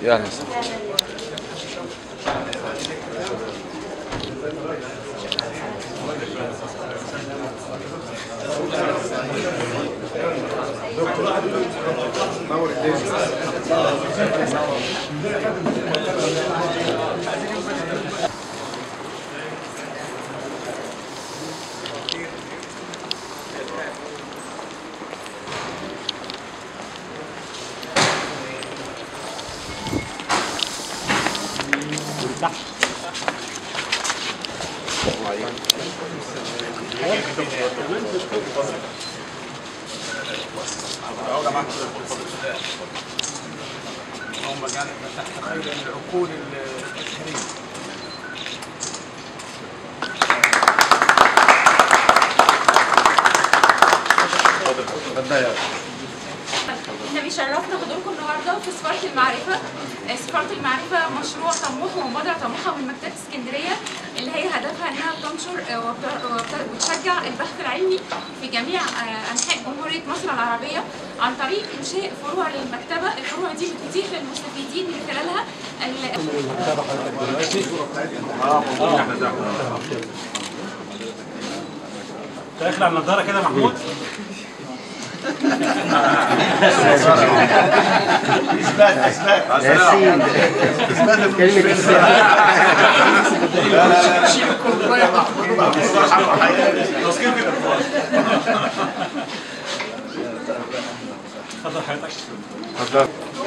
يعني اللهم اجعلنا تحت خير العقول التشهيريه احنا بيشرفنا حضوركم النهارده في سفاره المعرفه آه، سفاره المعرفه مشروع طموح ومبادره طموحه من مكتبه اسكندريه اللي هي هدفها انها بتنشر آه، وبت- وبت- وتشجع البحث العلمي في جميع آه، انحاء جمهوريه مصر العربيه عن طريق انشاء فروع للمكتبه الفروع دي بتتيح للمستفيدين من خلالها ال- اخلع النضاره كده محمود اتفضل حضرتك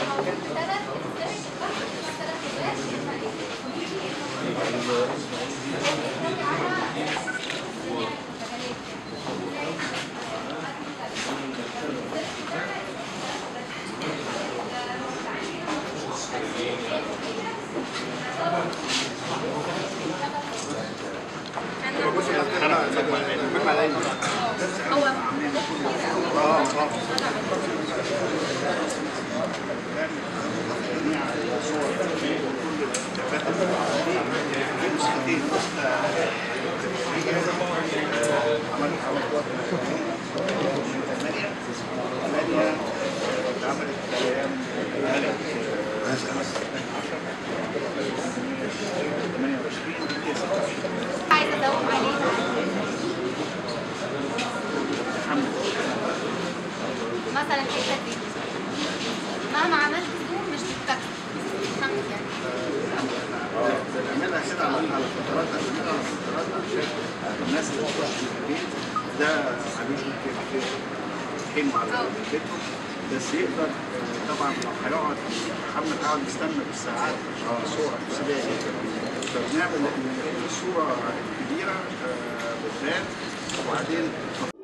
عايزه ادوم عليه مثلا الحته دي مهما عملت زوم مش بتكسب فهمت يعني بنعملها كده على على فترات بنعملها على فترات عشان الناس اللي بتخش في البيت ده ملوش ممكن حين على بيتهم بس يقدر آه، طبعا لو هيقعد محمد قاعد يستنى بالساعات صورة تمثيلية جدا فبنعمل الصورة الكبيرة آه، بتبان وبعدين